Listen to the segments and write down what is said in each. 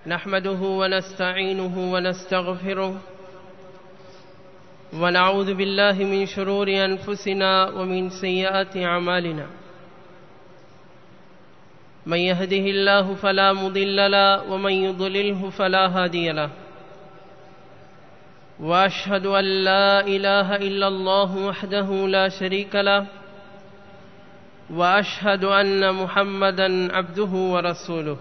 نحمده ونستعينه ونستغفره ونعوذ بالله من شرور أنفسنا ومن سيئات أعمالنا من يهده الله فلا مضل له ومن يضلله فلا هادي له واشهد ان لا اله الا الله وحده لا شريك له واشهد ان محمدا عبده ورسوله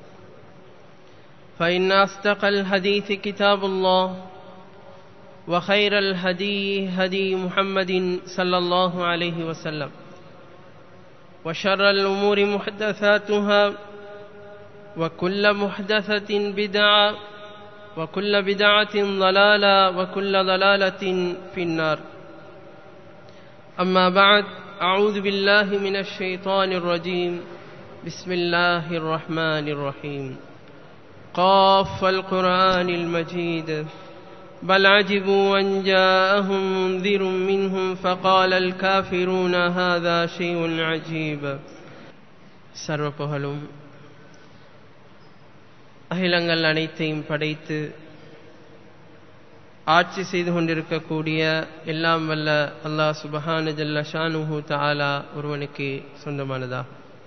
فان اصدق الحديث كتاب الله وخير الهدي هدي محمد صلى الله عليه وسلم وشر الامور محدثاتها وكل محدثه بدعه وكل بدعة ضلالة وكل ضلالة في النار أما بعد أعوذ بالله من الشيطان الرجيم بسم الله الرحمن الرحيم قاف القرآن المجيد بل عجبوا أن جاءهم منذر منهم فقال الكافرون هذا شيء عجيب سرب புகழும் அகிலங்கள் அனைத்தையும் படைத்து ஆட்சி செய்து கொண்டிருக்கக்கூடிய எல்லாம் வல்ல அல்லாஹ் சுபஹான ஜல்ல ஷானுஹு தாலா ஒருவனுக்கு சொந்தமானதா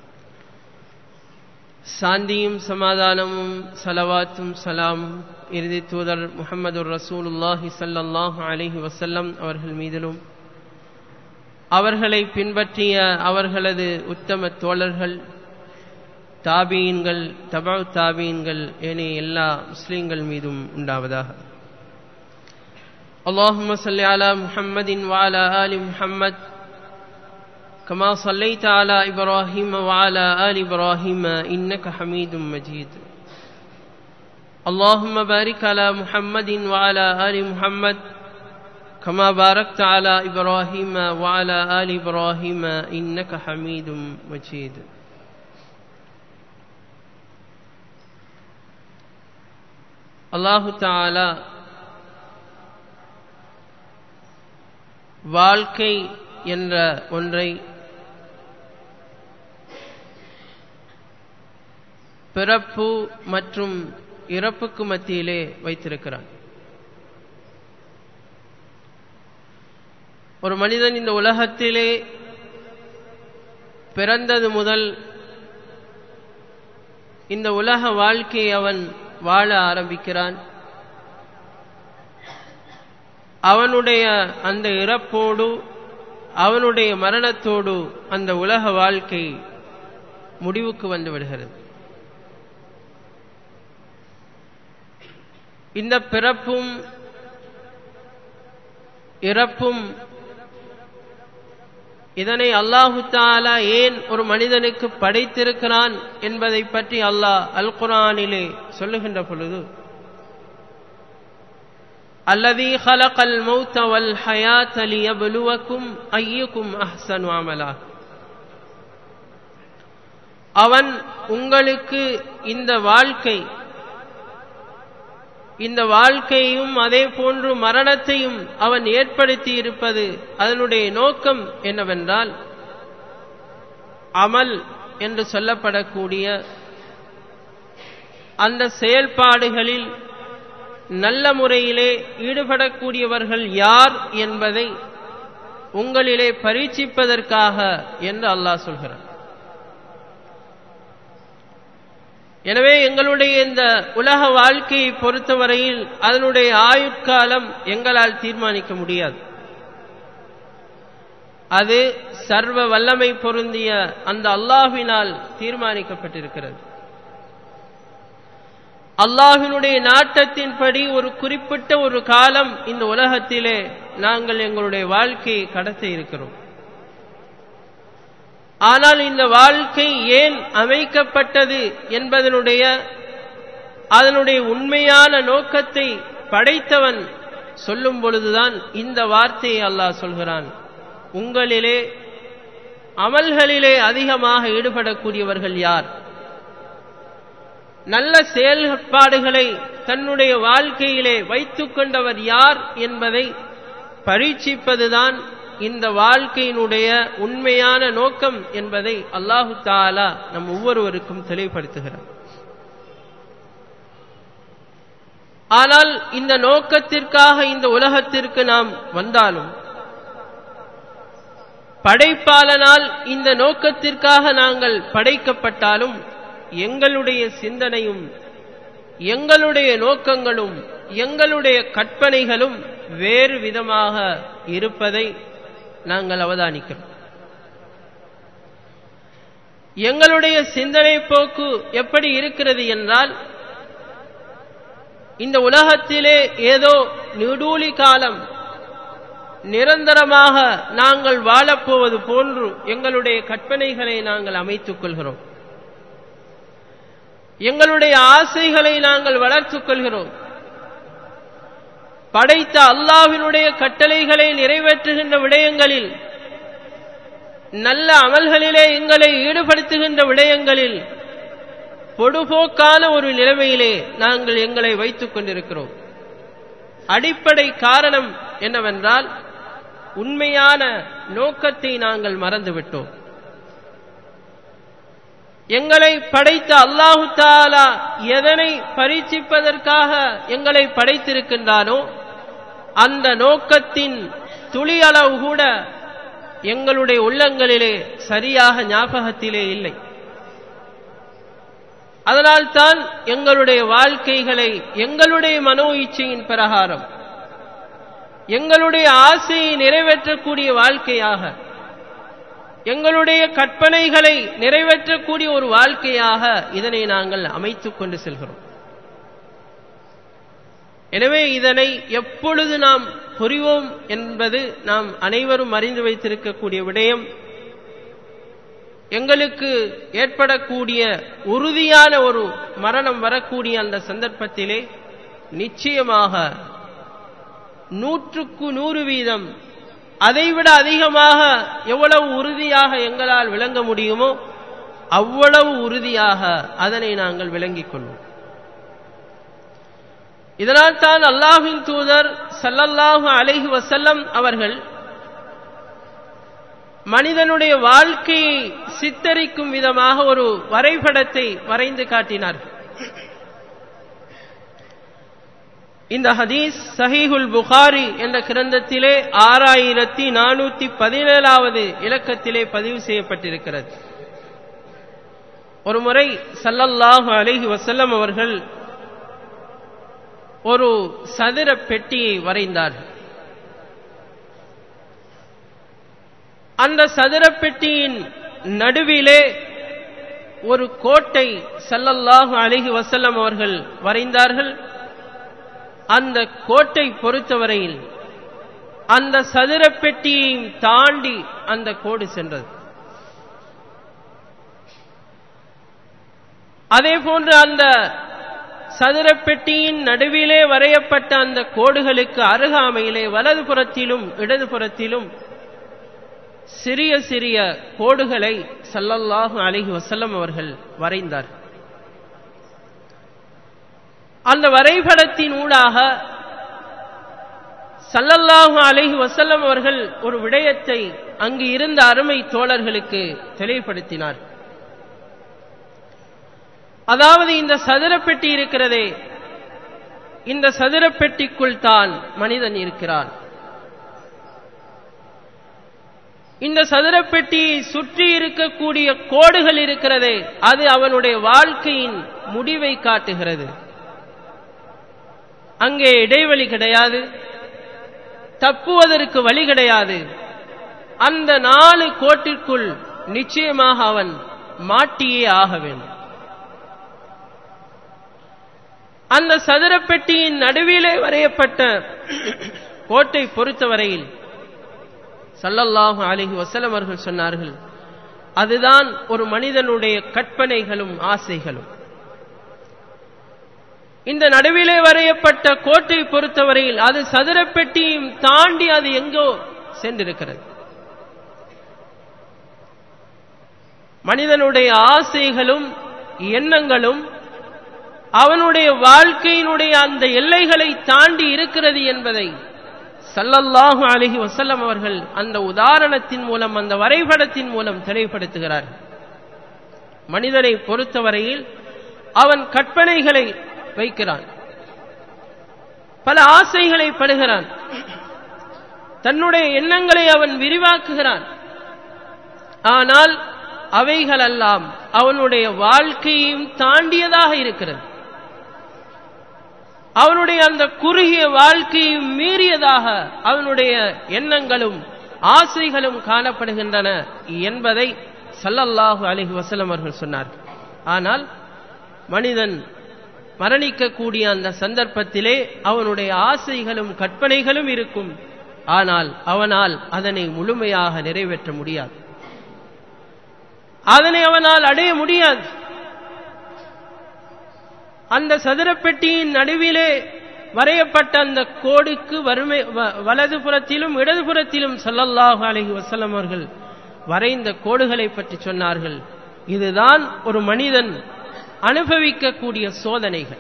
சாந்தியும் சமாதானமும் சலவாத்தும் சலாமும் இறுதி தூதர் முகமது ரசூலுல்லாஹி சல்லாஹு அலிஹி வசல்லம் அவர்கள் மீதிலும் அவர்களை பின்பற்றிய அவர்களது உத்தம தோழர்கள் தாபீன்கள் தபா தாபீன்கள் ஏனைய எல்லா முஸ்லீம்கள் மீதும் உண்டாவதாக اللهم صل على محمد وعلى آل محمد كما صليت على إبراهيم وعلى آل إبراهيم إنك حميد مجيد اللهم بارك على محمد وعلى آل محمد كما باركت على إبراهيم وعلى آل إبراهيم إنك حميد مجيد அல்லாஹு தாலா வாழ்க்கை என்ற ஒன்றை பிறப்பு மற்றும் இறப்புக்கு மத்தியிலே வைத்திருக்கிறான் ஒரு மனிதன் இந்த உலகத்திலே பிறந்தது முதல் இந்த உலக வாழ்க்கையை அவன் வாழ ஆரம்பிக்கிறான் அவனுடைய அந்த இறப்போடு அவனுடைய மரணத்தோடு அந்த உலக வாழ்க்கை முடிவுக்கு வந்து விடுகிறது இந்த பிறப்பும் இறப்பும் இதனை அல்லாஹு தாலா ஏன் ஒரு மனிதனுக்கு படைத்திருக்கிறான் என்பதை பற்றி அல்லாஹ் அல் குரானிலே சொல்லுகின்ற பொழுது அல்லதி ஹலகல் மௌத்த வல் ஹயாத் லியப்லுவக்கும் ஐயுக்கும் அஹ்சனு அமலா அவன் உங்களுக்கு இந்த வாழ்க்கை இந்த வாழ்க்கையும் அதே போன்று மரணத்தையும் அவன் ஏற்படுத்தி இருப்பது அதனுடைய நோக்கம் என்னவென்றால் அமல் என்று சொல்லப்படக்கூடிய அந்த செயல்பாடுகளில் நல்ல முறையிலே ஈடுபடக்கூடியவர்கள் யார் என்பதை உங்களிலே பரீட்சிப்பதற்காக என்று அல்லாஹ் சொல்கிறார் எனவே எங்களுடைய இந்த உலக வாழ்க்கையை பொறுத்தவரையில் அதனுடைய ஆயுட்காலம் எங்களால் தீர்மானிக்க முடியாது அது சர்வ வல்லமை பொருந்திய அந்த அல்லாஹினால் தீர்மானிக்கப்பட்டிருக்கிறது அல்லாஹினுடைய நாட்டத்தின்படி ஒரு குறிப்பிட்ட ஒரு காலம் இந்த உலகத்திலே நாங்கள் எங்களுடைய வாழ்க்கையை கடத்த இருக்கிறோம் ஆனால் இந்த வாழ்க்கை ஏன் அமைக்கப்பட்டது என்பதனுடைய அதனுடைய உண்மையான நோக்கத்தை படைத்தவன் சொல்லும் பொழுதுதான் இந்த வார்த்தையை அல்லாஹ் சொல்கிறான் உங்களிலே அமல்களிலே அதிகமாக ஈடுபடக்கூடியவர்கள் யார் நல்ல செயல்பாடுகளை தன்னுடைய வாழ்க்கையிலே வைத்துக் கொண்டவர் யார் என்பதை பரீட்சிப்பதுதான் இந்த வாழ்க்கையினுடைய உண்மையான நோக்கம் என்பதை அல்லாஹு தாலா நம் ஒவ்வொருவருக்கும் தெளிவுபடுத்துகிறார் ஆனால் இந்த நோக்கத்திற்காக இந்த உலகத்திற்கு நாம் வந்தாலும் படைப்பாளனால் இந்த நோக்கத்திற்காக நாங்கள் படைக்கப்பட்டாலும் எங்களுடைய சிந்தனையும் எங்களுடைய நோக்கங்களும் எங்களுடைய கற்பனைகளும் வேறு விதமாக இருப்பதை நாங்கள் அவதானிக்கிறோம் எங்களுடைய சிந்தனை போக்கு எப்படி இருக்கிறது என்றால் இந்த உலகத்திலே ஏதோ நெடூலி காலம் நிரந்தரமாக நாங்கள் வாழப்போவது போன்று எங்களுடைய கற்பனைகளை நாங்கள் அமைத்துக் கொள்கிறோம் எங்களுடைய ஆசைகளை நாங்கள் வளர்த்துக் கொள்கிறோம் படைத்த அல்லாஹினுடைய கட்டளைகளை நிறைவேற்றுகின்ற விடயங்களில் நல்ல அமல்களிலே எங்களை ஈடுபடுத்துகின்ற விடயங்களில் பொடுபோக்கான ஒரு நிலைமையிலே நாங்கள் எங்களை வைத்துக் கொண்டிருக்கிறோம் அடிப்படை காரணம் என்னவென்றால் உண்மையான நோக்கத்தை நாங்கள் மறந்துவிட்டோம் எங்களை படைத்த அல்லாஹு தாலா எதனை பரீட்சிப்பதற்காக எங்களை படைத்திருக்கின்றானோ அந்த நோக்கத்தின் துளி அளவு கூட எங்களுடைய உள்ளங்களிலே சரியாக ஞாபகத்திலே இல்லை அதனால்தான் எங்களுடைய வாழ்க்கைகளை எங்களுடைய மனோ இச்சையின் பிரகாரம் எங்களுடைய ஆசையை நிறைவேற்றக்கூடிய வாழ்க்கையாக எங்களுடைய கற்பனைகளை நிறைவேற்றக்கூடிய ஒரு வாழ்க்கையாக இதனை நாங்கள் அமைத்துக் கொண்டு செல்கிறோம் எனவே இதனை எப்பொழுது நாம் புரிவோம் என்பது நாம் அனைவரும் அறிந்து வைத்திருக்கக்கூடிய விடயம் எங்களுக்கு ஏற்படக்கூடிய உறுதியான ஒரு மரணம் வரக்கூடிய அந்த சந்தர்ப்பத்திலே நிச்சயமாக நூற்றுக்கு நூறு வீதம் அதைவிட அதிகமாக எவ்வளவு உறுதியாக எங்களால் விளங்க முடியுமோ அவ்வளவு உறுதியாக அதனை நாங்கள் விளங்கிக் கொள்வோம் இதனால் தான் அல்லாஹின் தூதர் சல்லல்லாஹு அலைஹி வசல்லம் அவர்கள் மனிதனுடைய வாழ்க்கையை சித்தரிக்கும் விதமாக ஒரு வரைபடத்தை வரைந்து காட்டினார் இந்த ஹதீஸ் சஹீஹுல் புகாரி என்ற கிரந்தத்திலே ஆறாயிரத்தி நானூத்தி பதினேழாவது இலக்கத்திலே பதிவு செய்யப்பட்டிருக்கிறது ஒரு முறை சல்லல்லாஹு அலைஹி வசல்லம் அவர்கள் ஒரு சதுர பெட்டியை வரைந்தார் அந்த சதுர பெட்டியின் நடுவிலே ஒரு கோட்டை சல்லல்லாஹு அலிஹி வசல்லம் அவர்கள் வரைந்தார்கள் அந்த கோட்டை பொறுத்தவரையில் அந்த சதுர பெட்டியையும் தாண்டி அந்த கோடு சென்றது அதே போன்று அந்த சதுர பெட்டியின் நடுவிலே வரையப்பட்ட அந்த கோடுகளுக்கு அருகாமையிலே வலது புறத்திலும் இடது புறத்திலும் சிறிய சிறிய கோடுகளை சல்லல்லாஹு அலிஹி வசல்லம் அவர்கள் வரைந்தார் அந்த வரைபடத்தின் ஊடாக சல்லல்லாஹு அலிஹி வசல்லம் அவர்கள் ஒரு விடயத்தை அங்கு இருந்த அருமை தோழர்களுக்கு தெளிவுபடுத்தினார் அதாவது இந்த சதுரப்பெட்டி இருக்கிறதே இந்த சதுரப்பெட்டிக்குள் தான் மனிதன் இருக்கிறான் இந்த சதுரப்பெட்டியை சுற்றி இருக்கக்கூடிய கோடுகள் இருக்கிறதே அது அவனுடைய வாழ்க்கையின் முடிவை காட்டுகிறது அங்கே இடைவெளி கிடையாது தப்புவதற்கு வழி கிடையாது அந்த நாலு கோட்டிற்குள் நிச்சயமாக அவன் மாட்டியே ஆக வேண்டும் அந்த சதுரப்பெட்டியின் நடுவிலே வரையப்பட்ட கோட்டை பொறுத்தவரையில் சல்லல்லாஹு அலிஹி வசலம் அவர்கள் சொன்னார்கள் அதுதான் ஒரு மனிதனுடைய கற்பனைகளும் ஆசைகளும் இந்த நடுவிலே வரையப்பட்ட கோட்டை பொறுத்தவரையில் அது சதுரப்பெட்டியும் தாண்டி அது எங்கோ சென்றிருக்கிறது மனிதனுடைய ஆசைகளும் எண்ணங்களும் அவனுடைய வாழ்க்கையினுடைய அந்த எல்லைகளை தாண்டி இருக்கிறது என்பதை சல்லல்லாஹு அலிஹி வசல்லம் அவர்கள் அந்த உதாரணத்தின் மூலம் அந்த வரைபடத்தின் மூலம் தெளிவுபடுத்துகிறார் மனிதனை பொறுத்தவரையில் அவன் கற்பனைகளை வைக்கிறான் பல ஆசைகளை படுகிறான் தன்னுடைய எண்ணங்களை அவன் விரிவாக்குகிறான் ஆனால் அவைகளெல்லாம் அவனுடைய வாழ்க்கையையும் தாண்டியதாக இருக்கிறது அவனுடைய அந்த குறுகிய வாழ்க்கையும் மீறியதாக அவனுடைய எண்ணங்களும் ஆசைகளும் காணப்படுகின்றன என்பதை சல்லல்லாஹு அலிஹி வசலம் அவர்கள் சொன்னார்கள் ஆனால் மனிதன் மரணிக்கக்கூடிய அந்த சந்தர்ப்பத்திலே அவனுடைய ஆசைகளும் கற்பனைகளும் இருக்கும் ஆனால் அவனால் அதனை முழுமையாக நிறைவேற்ற முடியாது அதனை அவனால் அடைய முடியாது அந்த சதுரப்பெட்டியின் நடுவிலே வரையப்பட்ட அந்த கோடுக்கு வறுமை வலதுபுறத்திலும் இடதுபுறத்திலும் சல்லல்லாஹு அலஹி வசல்லம் அவர்கள் வரைந்த கோடுகளை பற்றி சொன்னார்கள் இதுதான் ஒரு மனிதன் அனுபவிக்கக்கூடிய சோதனைகள்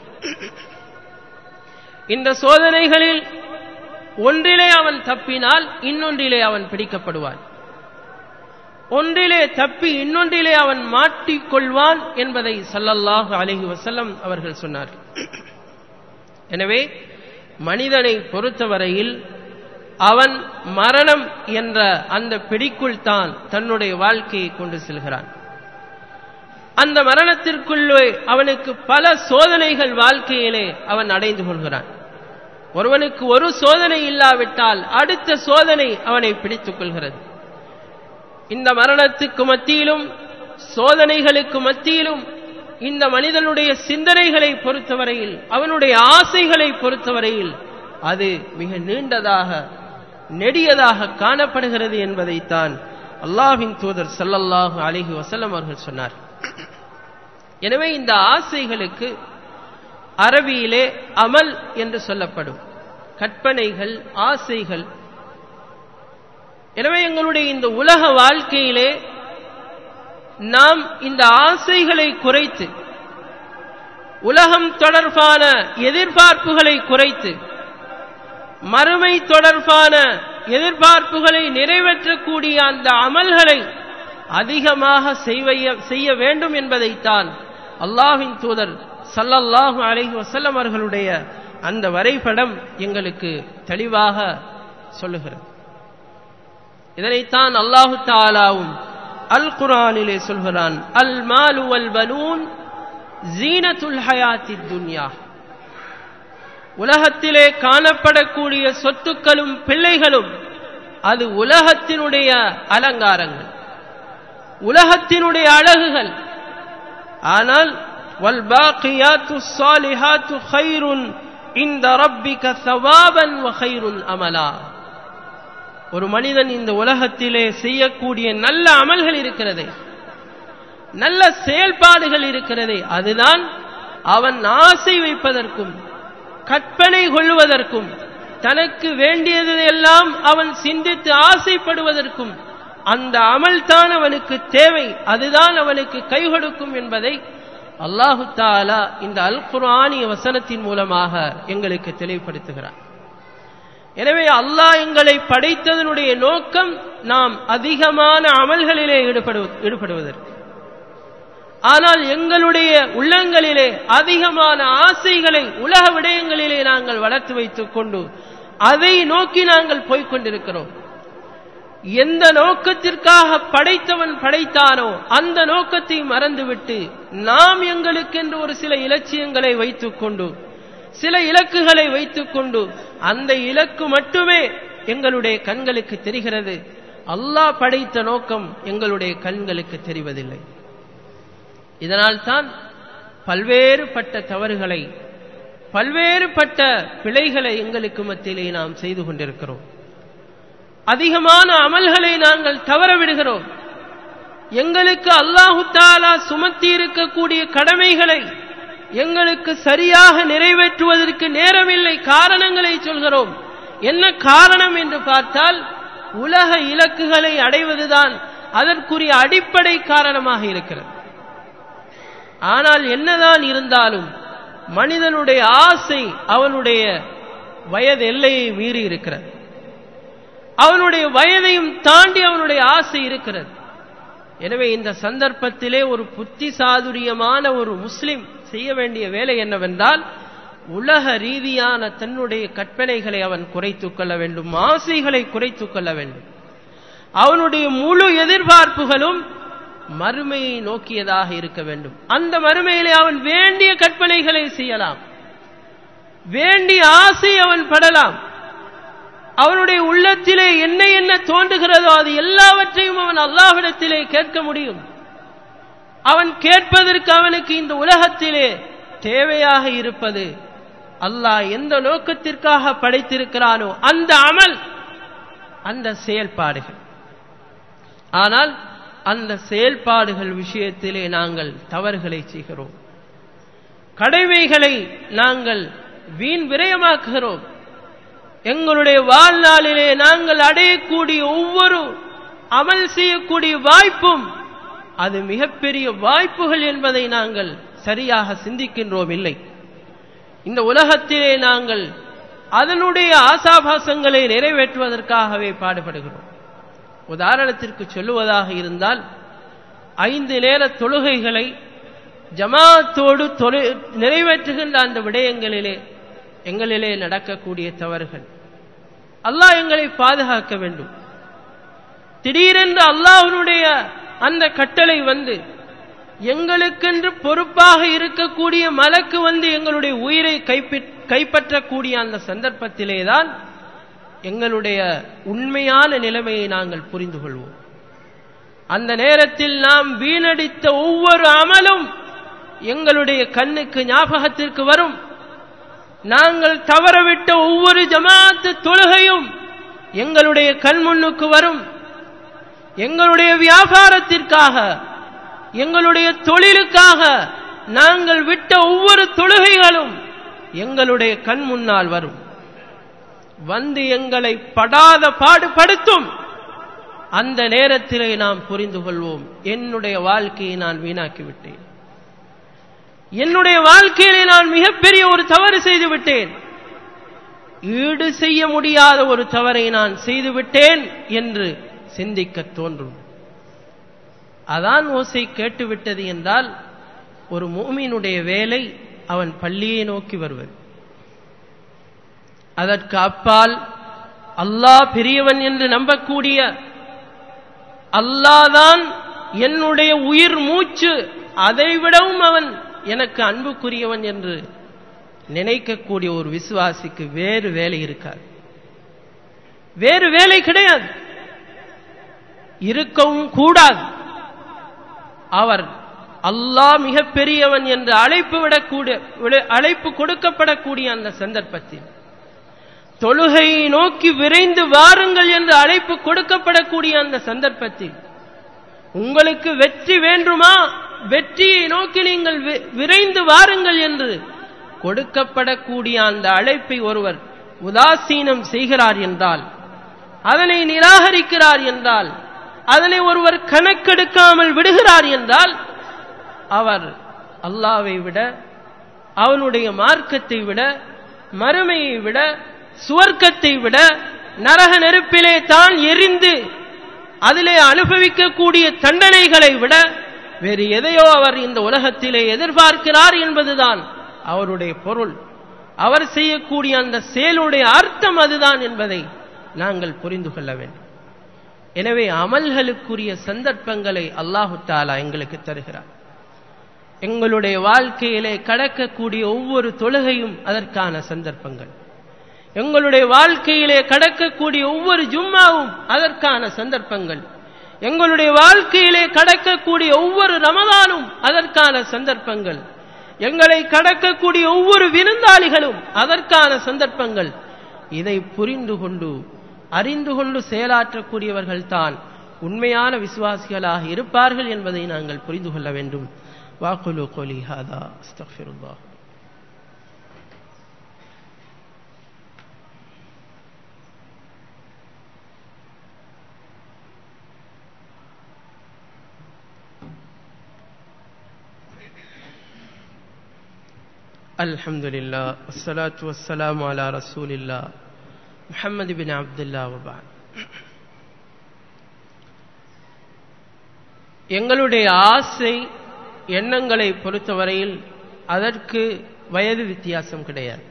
இந்த சோதனைகளில் ஒன்றிலே அவன் தப்பினால் இன்னொன்றிலே அவன் பிடிக்கப்படுவான் ஒன்றிலே தப்பி இன்னொன்றிலே அவன் மாட்டிக்கொள்வான் என்பதை சல்லல்லாஹு அலஹி வசல்லம் அவர்கள் சொன்னார்கள் எனவே மனிதனை பொறுத்தவரையில் அவன் மரணம் என்ற அந்த பிடிக்குள் தான் தன்னுடைய வாழ்க்கையை கொண்டு செல்கிறான் அந்த மரணத்திற்குள்ளே அவனுக்கு பல சோதனைகள் வாழ்க்கையிலே அவன் அடைந்து கொள்கிறான் ஒருவனுக்கு ஒரு சோதனை இல்லாவிட்டால் அடுத்த சோதனை அவனை பிடித்துக் கொள்கிறது இந்த மரணத்துக்கு மத்தியிலும் சோதனைகளுக்கு மத்தியிலும் இந்த மனிதனுடைய சிந்தனைகளை பொறுத்தவரையில் அவனுடைய ஆசைகளை பொறுத்தவரையில் அது மிக நீண்டதாக நெடியதாக காணப்படுகிறது என்பதைத்தான் அல்லாஹின் தூதர் சல்லல்லாஹு அலிஹி வசல்லம் அவர்கள் சொன்னார் எனவே இந்த ஆசைகளுக்கு அரபியிலே அமல் என்று சொல்லப்படும் கற்பனைகள் ஆசைகள் எனவே எங்களுடைய இந்த உலக வாழ்க்கையிலே நாம் இந்த ஆசைகளை குறைத்து உலகம் தொடர்பான எதிர்பார்ப்புகளை குறைத்து மறுமை தொடர்பான எதிர்பார்ப்புகளை நிறைவேற்றக்கூடிய அந்த அமல்களை அதிகமாக செய்ய வேண்டும் என்பதைத்தான் அல்லாஹின் தூதர் சல்லல்லாஹு அலைஹி வசல்லம் அவர்களுடைய அந்த வரைபடம் எங்களுக்கு தெளிவாக சொல்லுகிறது இதனைத்தான் அல்லாஹு தாலாவும் அல் குரானிலே சொல்கிறான் அல் மாலு வல் பனூன் ஜீனத்துல் ஹயாத்தி துன்யா உலகத்திலே காணப்படக்கூடிய சொத்துக்களும் பிள்ளைகளும் அது உலகத்தினுடைய அலங்காரங்கள் உலகத்தினுடைய அழகுகள் ஆனால் والباقيات الصالحات خير عند ربك ثوابا وخير املا ஒரு மனிதன் இந்த உலகத்திலே செய்யக்கூடிய நல்ல அமல்கள் இருக்கிறதே நல்ல செயல்பாடுகள் இருக்கிறதே அதுதான் அவன் ஆசை வைப்பதற்கும் கற்பனை கொள்வதற்கும் தனக்கு வேண்டியதையெல்லாம் அவன் சிந்தித்து ஆசைப்படுவதற்கும் அந்த அமல் தான் அவனுக்கு தேவை அதுதான் அவனுக்கு கை கொடுக்கும் என்பதை அல்லாஹு தாலா இந்த அல் குரானிய வசனத்தின் மூலமாக எங்களுக்கு தெளிவுபடுத்துகிறார் எனவே அல்லாஹ் எங்களை படைத்ததனுடைய நோக்கம் நாம் அதிகமான அமல்களிலே ஈடுபடு ஈடுபடுவதற்கு ஆனால் எங்களுடைய உள்ளங்களிலே அதிகமான ஆசைகளை உலக விடயங்களிலே நாங்கள் வளர்த்து வைத்துக் கொண்டு அதை நோக்கி நாங்கள் போய்கொண்டிருக்கிறோம் எந்த நோக்கத்திற்காக படைத்தவன் படைத்தானோ அந்த நோக்கத்தை மறந்துவிட்டு நாம் எங்களுக்கென்று ஒரு சில இலட்சியங்களை வைத்துக்கொண்டு சில இலக்குகளை வைத்துக்கொண்டு அந்த இலக்கு மட்டுமே எங்களுடைய கண்களுக்கு தெரிகிறது அல்லாஹ் படைத்த நோக்கம் எங்களுடைய கண்களுக்கு தெரிவதில்லை இதனால்தான் பல்வேறுபட்ட தவறுகளை பல்வேறுபட்ட பிழைகளை எங்களுக்கு மத்தியிலே நாம் செய்து கொண்டிருக்கிறோம் அதிகமான அமல்களை நாங்கள் தவற விடுகிறோம் எங்களுக்கு அல்லாஹு தாலா சுமத்தி இருக்கக்கூடிய கடமைகளை எங்களுக்கு சரியாக நிறைவேற்றுவதற்கு நேரமில்லை காரணங்களை சொல்கிறோம் என்ன காரணம் என்று பார்த்தால் உலக இலக்குகளை அடைவதுதான் அதற்குரிய அடிப்படை காரணமாக இருக்கிறது ஆனால் என்னதான் இருந்தாலும் மனிதனுடைய ஆசை அவனுடைய வயது எல்லையை மீறி இருக்கிறது அவனுடைய வயதையும் தாண்டி அவனுடைய ஆசை இருக்கிறது எனவே இந்த சந்தர்ப்பத்திலே ஒரு புத்தி சாதுரியமான ஒரு முஸ்லிம் செய்ய வேண்டிய வேலை என்னவென்றால் உலக ரீதியான தன்னுடைய கற்பனைகளை அவன் குறைத்துக் கொள்ள வேண்டும் ஆசைகளை குறைத்துக் கொள்ள வேண்டும் அவனுடைய முழு எதிர்பார்ப்புகளும் மறுமையை நோக்கியதாக இருக்க வேண்டும் அந்த மறுமையிலே அவன் வேண்டிய கற்பனைகளை செய்யலாம் வேண்டிய ஆசை அவன் படலாம் அவனுடைய உள்ளத்திலே என்ன என்ன தோன்றுகிறதோ அது எல்லாவற்றையும் அவன் அல்லாஹ்விடத்திலே கேட்க முடியும் அவன் கேட்பதற்கு அவனுக்கு இந்த உலகத்திலே தேவையாக இருப்பது அல்லாஹ் எந்த நோக்கத்திற்காக படைத்திருக்கிறானோ அந்த அமல் அந்த செயல்பாடுகள் ஆனால் அந்த செயல்பாடுகள் விஷயத்திலே நாங்கள் தவறுகளை செய்கிறோம் கடமைகளை நாங்கள் வீண் விரயமாக்குகிறோம் எங்களுடைய வாழ்நாளிலே நாங்கள் அடையக்கூடிய ஒவ்வொரு அமல் செய்யக்கூடிய வாய்ப்பும் அது மிகப்பெரிய வாய்ப்புகள் என்பதை நாங்கள் சரியாக சிந்திக்கின்றோம் இல்லை இந்த உலகத்திலே நாங்கள் அதனுடைய ஆசாபாசங்களை நிறைவேற்றுவதற்காகவே பாடுபடுகிறோம் உதாரணத்திற்கு சொல்லுவதாக இருந்தால் ஐந்து நேர தொழுகைகளை ஜமாத்தோடு தொலை நிறைவேற்றுகின்ற அந்த விடயங்களிலே எங்களிலே நடக்கக்கூடிய தவறுகள் அல்லாஹ் எங்களை பாதுகாக்க வேண்டும் திடீரென்று அல்லாஹ்வுடைய அந்த கட்டளை வந்து எங்களுக்கென்று பொறுப்பாக இருக்கக்கூடிய மலக்கு வந்து எங்களுடைய உயிரை கைப்பற்றக்கூடிய அந்த சந்தர்ப்பத்திலேதான் எங்களுடைய உண்மையான நிலைமையை நாங்கள் புரிந்து கொள்வோம் அந்த நேரத்தில் நாம் வீணடித்த ஒவ்வொரு அமலும் எங்களுடைய கண்ணுக்கு ஞாபகத்திற்கு வரும் நாங்கள் தவறவிட்ட ஒவ்வொரு ஜமாத்து தொழுகையும் எங்களுடைய கண்முன்னுக்கு வரும் எங்களுடைய வியாபாரத்திற்காக எங்களுடைய தொழிலுக்காக நாங்கள் விட்ட ஒவ்வொரு தொழுகைகளும் எங்களுடைய கண் முன்னால் வரும் வந்து எங்களை படாத பாடுபடுத்தும் அந்த நேரத்திலே நாம் புரிந்து கொள்வோம் என்னுடைய வாழ்க்கையை நான் வீணாக்கி விட்டேன் என்னுடைய வாழ்க்கையிலே நான் மிகப்பெரிய ஒரு தவறு செய்து விட்டேன் ஈடு செய்ய முடியாத ஒரு தவறை நான் செய்துவிட்டேன் என்று சிந்திக்க தோன்றும் அதான் ஓசை கேட்டுவிட்டது என்றால் ஒரு மூமியினுடைய வேலை அவன் பள்ளியை நோக்கி வருவது அதற்கு அப்பால் அல்லாஹ் பெரியவன் என்று நம்பக்கூடிய அல்லாதான் என்னுடைய உயிர் மூச்சு அதைவிடவும் அவன் எனக்கு அன்புக்குரியவன் என்று நினைக்கக்கூடிய ஒரு விசுவாசிக்கு வேறு வேலை இருக்காது வேறு வேலை கிடையாது இருக்கவும் கூடாது அவர் அல்லாஹ் மிக பெரியவன் என்று அழைப்பு விடக்கூடிய அழைப்பு கொடுக்கப்படக்கூடிய அந்த சந்தர்ப்பத்தில் தொழுகையை நோக்கி விரைந்து வாருங்கள் என்று அழைப்பு கொடுக்கப்படக்கூடிய அந்த சந்தர்ப்பத்தில் உங்களுக்கு வெற்றி வேண்டுமா வெற்றியை நோக்கி நீங்கள் விரைந்து வாருங்கள் என்று கொடுக்கப்படக்கூடிய அந்த அழைப்பை ஒருவர் உதாசீனம் செய்கிறார் என்றால் அதனை நிராகரிக்கிறார் என்றால் அதனை ஒருவர் கணக்கெடுக்காமல் விடுகிறார் என்றால் அவர் அல்லாவை விட அவனுடைய மார்க்கத்தை விட மறுமையை விட சுவர்க்கத்தை விட நரக நெருப்பிலே தான் எரிந்து அதிலே அனுபவிக்கக்கூடிய தண்டனைகளை விட வேறு எதையோ அவர் இந்த உலகத்திலே எதிர்பார்க்கிறார் என்பதுதான் அவருடைய பொருள் அவர் செய்யக்கூடிய அந்த செயலுடைய அர்த்தம் அதுதான் என்பதை நாங்கள் புரிந்து கொள்ள வேண்டும் எனவே அமல்களுக்குரிய சந்தர்ப்பங்களை அல்லாஹு தாலா எங்களுக்கு தருகிறார் எங்களுடைய வாழ்க்கையிலே கடக்கக்கூடிய ஒவ்வொரு தொழுகையும் அதற்கான சந்தர்ப்பங்கள் எங்களுடைய வாழ்க்கையிலே கடக்கக்கூடிய ஒவ்வொரு ஜும்மாவும் அதற்கான சந்தர்ப்பங்கள் எங்களுடைய வாழ்க்கையிலே கடக்கக்கூடிய ஒவ்வொரு ரமதானும் அதற்கான சந்தர்ப்பங்கள் எங்களை கடக்கக்கூடிய ஒவ்வொரு விருந்தாளிகளும் அதற்கான சந்தர்ப்பங்கள் இதை புரிந்து கொண்டு அறிந்து கொண்டு செயலாற்றக்கூடியவர்கள் தான் உண்மையான விசுவாசிகளாக இருப்பார்கள் என்பதை நாங்கள் புரிந்து கொள்ள வேண்டும் வாக்குலு கோலி ஹாதா அஸ்தஃபிருல்லாஹ் الحمد لله والصلاة والسلام على رسول الله محمد بن عبد الله وبعد எங்களுடைய ஆசை எண்ணங்களை பொறுத்தவரையில் அதற்கு வயது வித்தியாசம் கிடையாது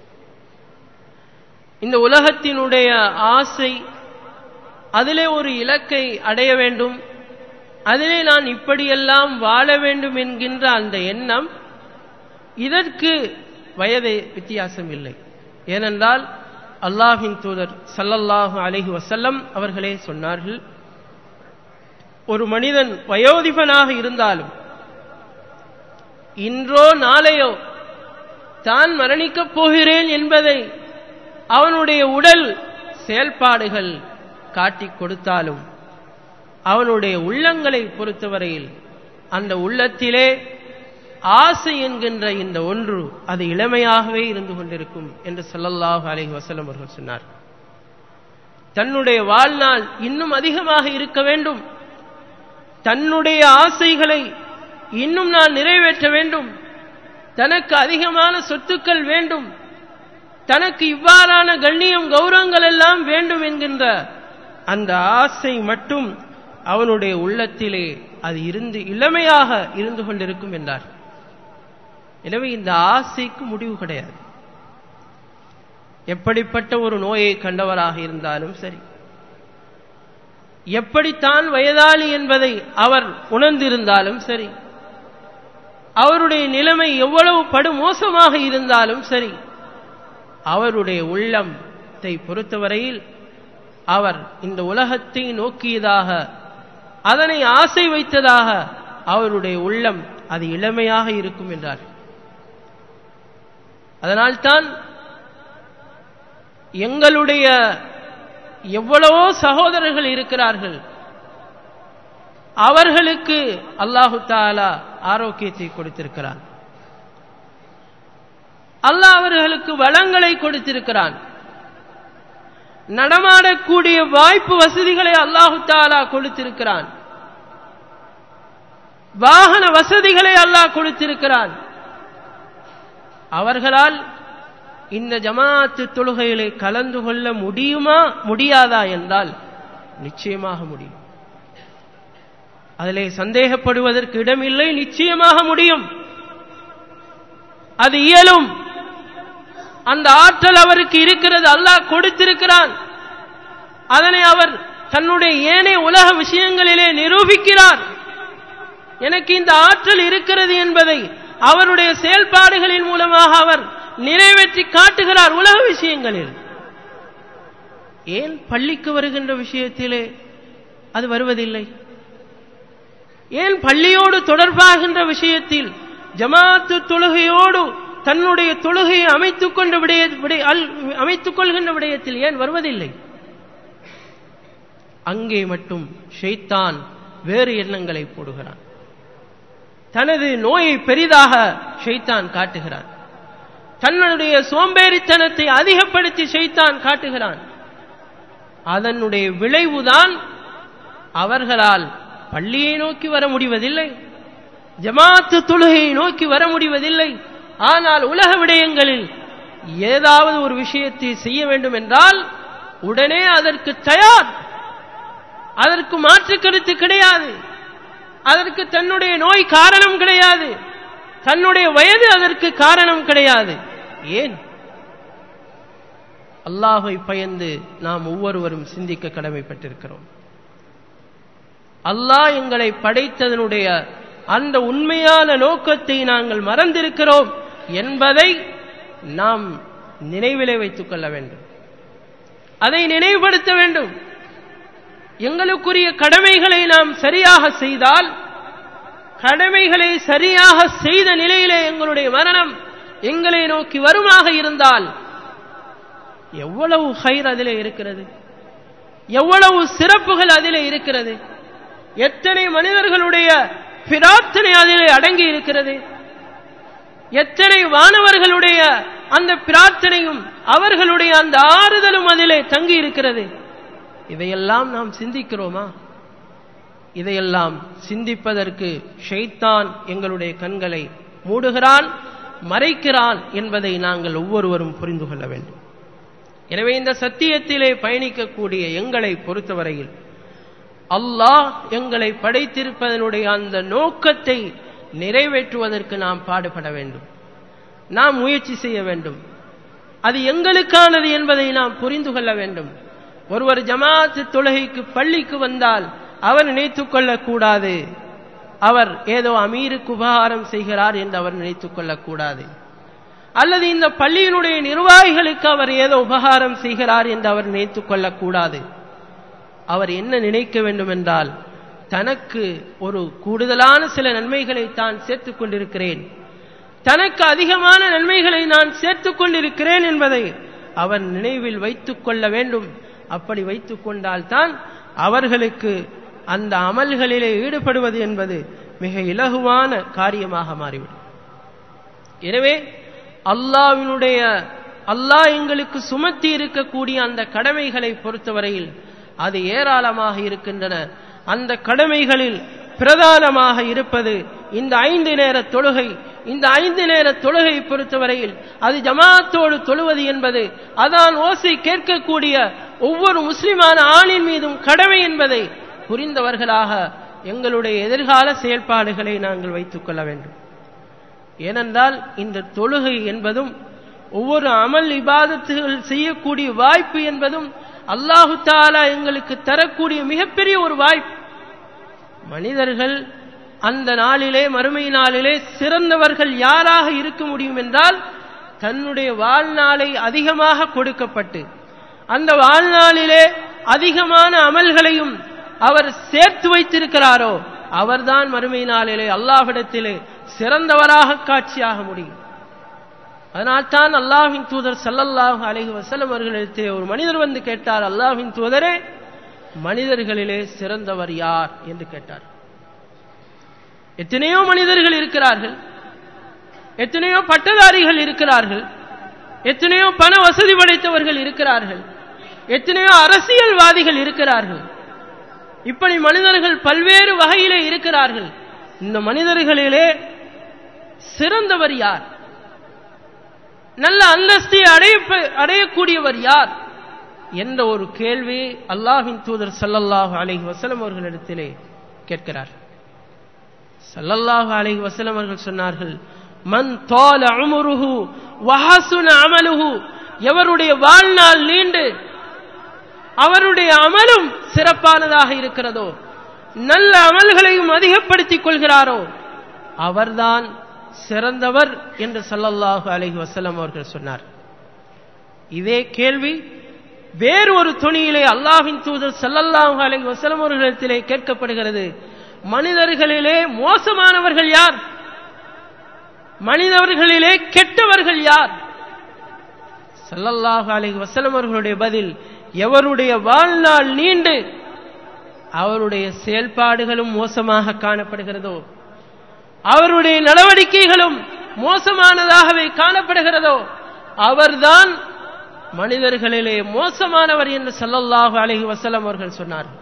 இந்த உலகத்தினுடைய ஆசை அதிலே ஒரு இலக்கை அடைய வேண்டும் அதிலே நான் இப்படியெல்லாம் வாழ வேண்டும் என்கின்ற அந்த எண்ணம் இதற்கு வயது வித்தியாசம் இல்லை ஏனென்றால் அல்லாஹின் தூதர் சல்லல்லாஹு அலைஹி வசல்லம் அவர்களே சொன்னார்கள் ஒரு மனிதன் வயோதிபனாக இருந்தாலும் இன்றோ நாளையோ தான் மரணிக்கப் போகிறேன் என்பதை அவனுடைய உடல் செயல்பாடுகள் காட்டிக் கொடுத்தாலும் அவனுடைய உள்ளங்களை பொறுத்தவரையில் அந்த உள்ளத்திலே ஆசை என்கின்ற இந்த ஒன்று அது இளமையாகவே இருந்து கொண்டிருக்கும் என்று சொல்லல்லாஹு அலைஹி வசல்லம் அவர்கள் சொன்னார் தன்னுடைய வாழ்நாள் இன்னும் அதிகமாக இருக்க வேண்டும் தன்னுடைய ஆசைகளை இன்னும் நான் நிறைவேற்ற வேண்டும் தனக்கு அதிகமான சொத்துக்கள் வேண்டும் தனக்கு இவ்வாறான கண்ணியம் கௌரவங்கள் எல்லாம் வேண்டும் என்கின்ற அந்த ஆசை மட்டும் அவனுடைய உள்ளத்திலே அது இருந்து இளமையாக இருந்து கொண்டிருக்கும் என்றார் எனவே இந்த ஆசைக்கு முடிவு கிடையாது எப்படிப்பட்ட ஒரு நோயை கண்டவராக இருந்தாலும் சரி எப்படித்தான் வயதாளி என்பதை அவர் உணர்ந்திருந்தாலும் சரி அவருடைய நிலைமை எவ்வளவு படுமோசமாக இருந்தாலும் சரி அவருடைய உள்ளத்தை பொறுத்தவரையில் அவர் இந்த உலகத்தை நோக்கியதாக அதனை ஆசை வைத்ததாக அவருடைய உள்ளம் அது இளமையாக இருக்கும் என்றார் அதனால்தான் எங்களுடைய எவ்வளவோ சகோதரர்கள் இருக்கிறார்கள் அவர்களுக்கு அல்லாஹு தாலா ஆரோக்கியத்தை கொடுத்திருக்கிறான் அல்லாஹ் அவர்களுக்கு வளங்களை கொடுத்திருக்கிறான் நடமாடக்கூடிய வாய்ப்பு வசதிகளை அல்லாஹு தாலா கொடுத்திருக்கிறான் வாகன வசதிகளை அல்லாஹ் கொடுத்திருக்கிறான் அவர்களால் இந்த ஜமாத்து தொழுகைகளை கலந்து கொள்ள முடியுமா முடியாதா என்றால் நிச்சயமாக முடியும் அதிலே சந்தேகப்படுவதற்கு இடமில்லை நிச்சயமாக முடியும் அது இயலும் அந்த ஆற்றல் அவருக்கு இருக்கிறது அல்லாஹ் கொடுத்திருக்கிறான் அதனை அவர் தன்னுடைய ஏனைய உலக விஷயங்களிலே நிரூபிக்கிறார் எனக்கு இந்த ஆற்றல் இருக்கிறது என்பதை அவருடைய செயல்பாடுகளின் மூலமாக அவர் நிறைவேற்றி காட்டுகிறார் உலக விஷயங்களில் ஏன் பள்ளிக்கு வருகின்ற விஷயத்திலே அது வருவதில்லை ஏன் பள்ளியோடு தொடர்பாகின்ற விஷயத்தில் ஜமாத்து தொழுகையோடு தன்னுடைய தொழுகையை அமைத்துக் கொண்ட விடய அமைத்துக் கொள்கின்ற விடயத்தில் ஏன் வருவதில்லை அங்கே மட்டும் ஷெய்தான் வேறு எண்ணங்களை போடுகிறான் தனது நோயை பெரிதாக ஷெய்தான் காட்டுகிறான் தன்னுடைய சோம்பேறித்தனத்தை அதிகப்படுத்தி ஷெய்தான் காட்டுகிறான் அதனுடைய விளைவுதான் அவர்களால் பள்ளியை நோக்கி வர முடிவதில்லை ஜமாத்து தொழுகையை நோக்கி வர முடிவதில்லை ஆனால் உலக விடயங்களில் ஏதாவது ஒரு விஷயத்தை செய்ய வேண்டும் என்றால் உடனே அதற்கு தயார் அதற்கு மாற்று கருத்து கிடையாது அதற்கு தன்னுடைய நோய் காரணம் கிடையாது தன்னுடைய வயது அதற்கு காரணம் கிடையாது ஏன் அல்லாஹை பயந்து நாம் ஒவ்வொருவரும் சிந்திக்க கடமைப்பட்டிருக்கிறோம் அல்லாஹ் எங்களை படைத்ததனுடைய அந்த உண்மையான நோக்கத்தை நாங்கள் மறந்திருக்கிறோம் என்பதை நாம் நினைவிலே வைத்துக் கொள்ள வேண்டும் அதை நினைவுபடுத்த வேண்டும் எங்களுக்குரிய கடமைகளை நாம் சரியாக செய்தால் கடமைகளை சரியாக செய்த நிலையிலே எங்களுடைய மரணம் எங்களை நோக்கி வருமாக இருந்தால் எவ்வளவு ஹைர் அதிலே இருக்கிறது எவ்வளவு சிறப்புகள் அதிலே இருக்கிறது எத்தனை மனிதர்களுடைய பிரார்த்தனை அதிலே அடங்கி இருக்கிறது எத்தனை வானவர்களுடைய அந்த பிரார்த்தனையும் அவர்களுடைய அந்த ஆறுதலும் அதிலே தங்கி இருக்கிறது இதையெல்லாம் நாம் சிந்திக்கிறோமா இதையெல்லாம் சிந்திப்பதற்கு ஷைத்தான் எங்களுடைய கண்களை மூடுகிறான் மறைக்கிறான் என்பதை நாங்கள் ஒவ்வொருவரும் புரிந்து கொள்ள வேண்டும் எனவே இந்த சத்தியத்திலே பயணிக்கக்கூடிய எங்களை பொறுத்தவரையில் அல்லாஹ் எங்களை படைத்திருப்பதனுடைய அந்த நோக்கத்தை நிறைவேற்றுவதற்கு நாம் பாடுபட வேண்டும் நாம் முயற்சி செய்ய வேண்டும் அது எங்களுக்கானது என்பதை நாம் புரிந்து கொள்ள வேண்டும் ஒருவர் ஜமாத்து தொழுகைக்கு பள்ளிக்கு வந்தால் அவர் நினைத்துக் கொள்ளக்கூடாது அவர் ஏதோ அமீருக்கு உபகாரம் செய்கிறார் என்று அவர் நினைத்துக் கொள்ளக்கூடாது அல்லது இந்த பள்ளியினுடைய நிர்வாகிகளுக்கு அவர் ஏதோ உபகாரம் செய்கிறார் என்று அவர் நினைத்துக் கொள்ளக்கூடாது அவர் என்ன நினைக்க வேண்டும் என்றால் தனக்கு ஒரு கூடுதலான சில நன்மைகளை தான் சேர்த்துக் கொண்டிருக்கிறேன் தனக்கு அதிகமான நன்மைகளை நான் சேர்த்துக் கொண்டிருக்கிறேன் என்பதை அவர் நினைவில் வைத்துக் கொள்ள வேண்டும் அப்படி வைத்துக் கொண்டால்தான் அவர்களுக்கு அந்த அமல்களிலே ஈடுபடுவது என்பது மிக இலகுவான காரியமாக மாறிவிடும் எனவே அல்லாவினுடைய அல்லாஹ் எங்களுக்கு சுமத்தி இருக்கக்கூடிய அந்த கடமைகளை பொறுத்தவரையில் அது ஏராளமாக இருக்கின்றன அந்த கடமைகளில் பிரதானமாக இருப்பது இந்த ஐந்து நேர தொழுகை இந்த ஐந்து நேர தொழுகை பொறுத்தவரையில் அது ஜமாத்தோடு தொழுவது என்பது அதான் ஓசை கேட்கக்கூடிய ஒவ்வொரு முஸ்லிமான ஆணின் மீதும் கடமை என்பதை புரிந்தவர்களாக எங்களுடைய எதிர்கால செயல்பாடுகளை நாங்கள் வைத்துக் கொள்ள வேண்டும் ஏனென்றால் இந்த தொழுகை என்பதும் ஒவ்வொரு அமல் இபாதத்துகள் செய்யக்கூடிய வாய்ப்பு என்பதும் அல்லாஹு தாலா எங்களுக்கு தரக்கூடிய மிகப்பெரிய ஒரு வாய்ப்பு மனிதர்கள் அந்த நாளிலே மறுமை நாளிலே சிறந்தவர்கள் யாராக இருக்க முடியும் என்றால் தன்னுடைய வாழ்நாளை அதிகமாக கொடுக்கப்பட்டு அந்த வாழ்நாளிலே அதிகமான அமல்களையும் அவர் சேர்த்து வைத்திருக்கிறாரோ அவர்தான் மறுமை நாளிலே அல்லாஹ்விடத்திலே சிறந்தவராக காட்சியாக முடியும் அதனால்தான் அல்லாஹின் தூதர் சல்லல்லாஹு அலைஹி வஸல்லம் அவர்களிடத்திலே ஒரு மனிதர் வந்து கேட்டார் அல்லாஹின் தூதரே மனிதர்களிலே சிறந்தவர் யார் என்று கேட்டார் எத்தனையோ மனிதர்கள் இருக்கிறார்கள் எத்தனையோ பட்டதாரிகள் இருக்கிறார்கள் எத்தனையோ பண வசதி படைத்தவர்கள் இருக்கிறார்கள் எத்தனையோ அரசியல்வாதிகள் இருக்கிறார்கள் இப்படி மனிதர்கள் பல்வேறு வகையிலே இருக்கிறார்கள் இந்த மனிதர்களிலே சிறந்தவர் யார் நல்ல அந்தஸ்தை அடைய அடையக்கூடியவர் யார் என்ற ஒரு கேள்வி அல்லாஹின் தூதர் சல்லல்லாஹு அலைஹி வசலம் அவர்களிடத்திலே கேட்கிறார் சல்லல்லாஹு அலைஹி வசலம் அவர்கள் சொன்னார்கள் மன் தோல அமுருஹு வஹசுன அமலுஹு எவருடைய வாழ்நாள் நீண்டு அவருடைய அமலும் சிறப்பானதாக இருக்கிறதோ நல்ல அமல்களையும் அதிகப்படுத்திக் கொள்கிறாரோ அவர்தான் சிறந்தவர் என்று சல்லல்லாஹு அலைஹி வசல்லம் அவர்கள் சொன்னார் இதே கேள்வி வேறு ஒரு துணியிலே அல்லாஹின் தூதர் சல்லல்லாஹு அலைஹி வசல்லம் அவர்களிடத்திலே கேட்கப்படுகிறது மனிதர்களிலே மோசமானவர்கள் யார் மனிதர்களிலே கெட்டவர்கள் யார் சல்லல்லாஹு அலைஹி வசல்லம் அவர்களுடைய பதில் எவருடைய வாழ்நாள் நீண்டு அவருடைய செயல்பாடுகளும் மோசமாக காணப்படுகிறதோ அவருடைய நடவடிக்கைகளும் மோசமானதாகவே காணப்படுகிறதோ அவர்தான் மனிதர்களிலே மோசமானவர் என்று சல்லல்லாஹு அலைஹி வசல்லம் அவர்கள் சொன்னார்கள்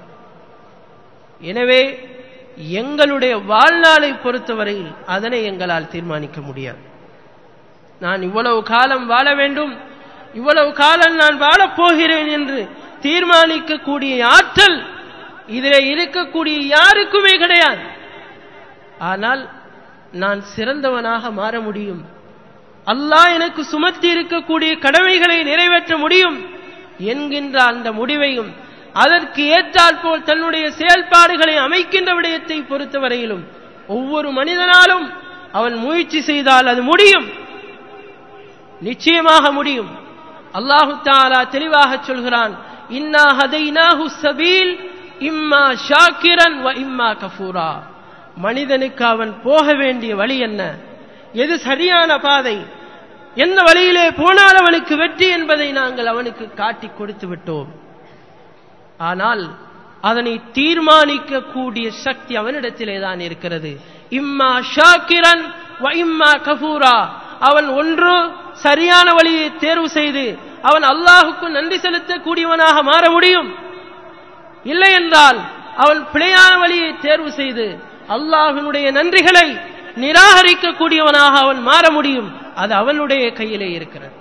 எனவே எங்களுடைய வாழ்நாளை பொறுத்தவரையில் அதனை எங்களால் தீர்மானிக்க முடியாது நான் இவ்வளவு காலம் வாழ வேண்டும் இவ்வளவு காலம் நான் வாழப் போகிறேன் என்று தீர்மானிக்கக்கூடிய ஆற்றல் இதில் இருக்கக்கூடிய யாருக்குமே கிடையாது ஆனால் நான் சிறந்தவனாக மாற முடியும் அல்லாஹ் எனக்கு சுமத்தி இருக்கக்கூடிய கடமைகளை நிறைவேற்ற முடியும் என்கின்ற அந்த முடிவையும் அதற்கு ஏற்றால் போல் தன்னுடைய செயல்பாடுகளை அமைக்கின்ற விடயத்தை பொறுத்தவரையிலும் ஒவ்வொரு மனிதனாலும் அவன் முயற்சி செய்தால் அது முடியும் நிச்சயமாக முடியும் அல்லாஹு தாலா தெளிவாக சொல்கிறான் இன்னா ஹதைனாஹு சபீல் இம்மா ஷாக்கிரன் வ இம்மா கஃபூரா மனிதனுக்கு அவன் போக வேண்டிய வழி என்ன எது சரியான பாதை எந்த வழியிலே போனால் அவனுக்கு வெற்றி என்பதை நாங்கள் அவனுக்கு காட்டி கொடுத்து விட்டோம் ஆனால் அதனை தீர்மானிக்கக்கூடிய சக்தி அவனிடத்திலே தான் இருக்கிறது இம்மா ஷாக்கிரன் வ இம்மா கஃபூரா அவன் ஒன்று சரியான வழியை தேர்வு செய்து அவன் அல்லாஹுக்கு நன்றி செலுத்தக்கூடியவனாக மாற முடியும் இல்லை என்றால் அவன் பிழையான வழியை தேர்வு செய்து அல்லாஹினுடைய நன்றிகளை நிராகரிக்கக்கூடியவனாக அவன் மாற முடியும் அது அவனுடைய கையிலே இருக்கிறது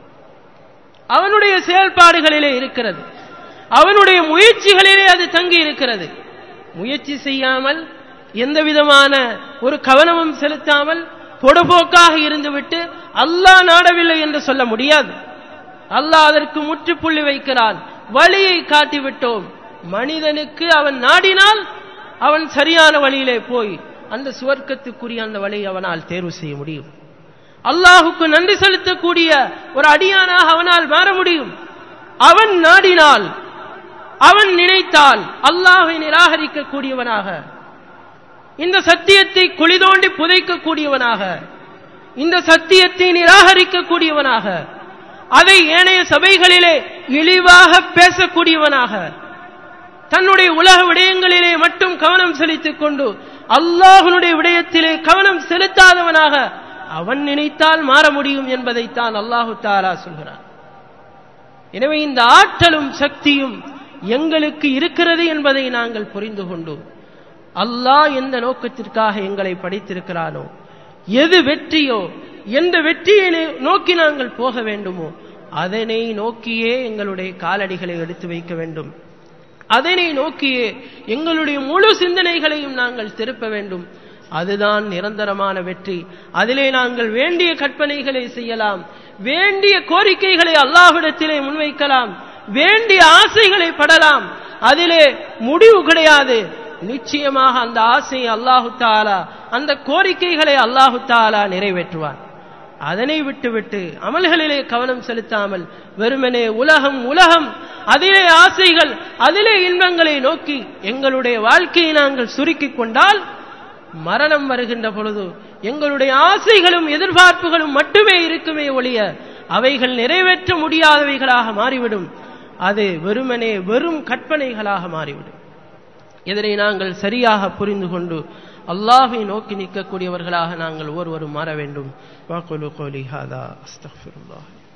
அவனுடைய செயல்பாடுகளிலே இருக்கிறது அவனுடைய முயற்சிகளிலே அது தங்கி இருக்கிறது முயற்சி செய்யாமல் எந்த விதமான ஒரு கவனமும் செலுத்தாமல் பொடுபோக்காக இருந்துவிட்டு அல்லாஹ் நாடவில்லை என்று சொல்ல முடியாது அல்லாஹ் அதற்கு முற்றுப்புள்ளி வைக்கிறான் வழியை காட்டிவிட்டோம் மனிதனுக்கு அவன் நாடினால் அவன் சரியான வழியிலே போய் அந்த சுவர்க்கத்துக்குரிய அந்த வழியை அவனால் தேர்வு செய்ய முடியும் அல்லாஹுக்கு நன்றி செலுத்தக்கூடிய ஒரு அடியானாக அவனால் மாற முடியும் அவன் நாடினால் அவன் நினைத்தால் அல்லாஹை நிராகரிக்கக்கூடியவனாக இந்த சத்தியத்தை குளிதோண்டி புதைக்கக்கூடியவனாக இந்த சத்தியத்தை நிராகரிக்கக்கூடியவனாக அதை ஏனைய சபைகளிலே இழிவாக பேசக்கூடியவனாக தன்னுடைய உலக விடயங்களிலே மட்டும் கவனம் செலுத்திக் கொண்டு அல்லாஹனுடைய விடயத்திலே கவனம் செலுத்தாதவனாக அவன் நினைத்தால் மாற முடியும் என்பதைத்தான் அல்லாஹு தாலா சொல்கிறான் எனவே இந்த ஆற்றலும் சக்தியும் எங்களுக்கு இருக்கிறது என்பதை நாங்கள் புரிந்து கொண்டு அல்லாஹ் எந்த நோக்கத்திற்காக எங்களை படைத்திருக்கிறானோ எது வெற்றியோ எந்த வெற்றியை நோக்கி நாங்கள் போக வேண்டுமோ அதனை நோக்கியே எங்களுடைய காலடிகளை எடுத்து வைக்க வேண்டும் அதனை நோக்கியே எங்களுடைய முழு சிந்தனைகளையும் நாங்கள் திருப்ப வேண்டும் அதுதான் நிரந்தரமான வெற்றி அதிலே நாங்கள் வேண்டிய கற்பனைகளை செய்யலாம் வேண்டிய கோரிக்கைகளை அல்லாஹ்விடத்திலே முன்வைக்கலாம் வேண்டிய ஆசைகளை படலாம் அதிலே முடிவு கிடையாது நிச்சயமாக அந்த ஆசையை அல்லாஹு தாலா அந்த கோரிக்கைகளை அல்லாஹு தாலா நிறைவேற்றுவார் அதனை விட்டுவிட்டு அமல்களிலே கவனம் செலுத்தாமல் வெறுமனே உலகம் உலகம் அதிலே ஆசைகள் அதிலே இன்பங்களை நோக்கி எங்களுடைய வாழ்க்கையை நாங்கள் சுருக்கிக் கொண்டால் மரணம் வருகின்ற பொழுது எங்களுடைய ஆசைகளும் எதிர்பார்ப்புகளும் மட்டுமே இருக்குமே ஒழிய அவைகள் நிறைவேற்ற முடியாதவைகளாக மாறிவிடும் அது வெறுமனே வெறும் கற்பனைகளாக மாறிவிடும் இதனை நாங்கள் சரியாக புரிந்து கொண்டு அல்லாஹை நோக்கி நிற்கக்கூடியவர்களாக நாங்கள் ஒருவரும் மாற வேண்டும் வாக்குலு கோலி ஹாதா அஸ்தஃபிருல்லாஹ்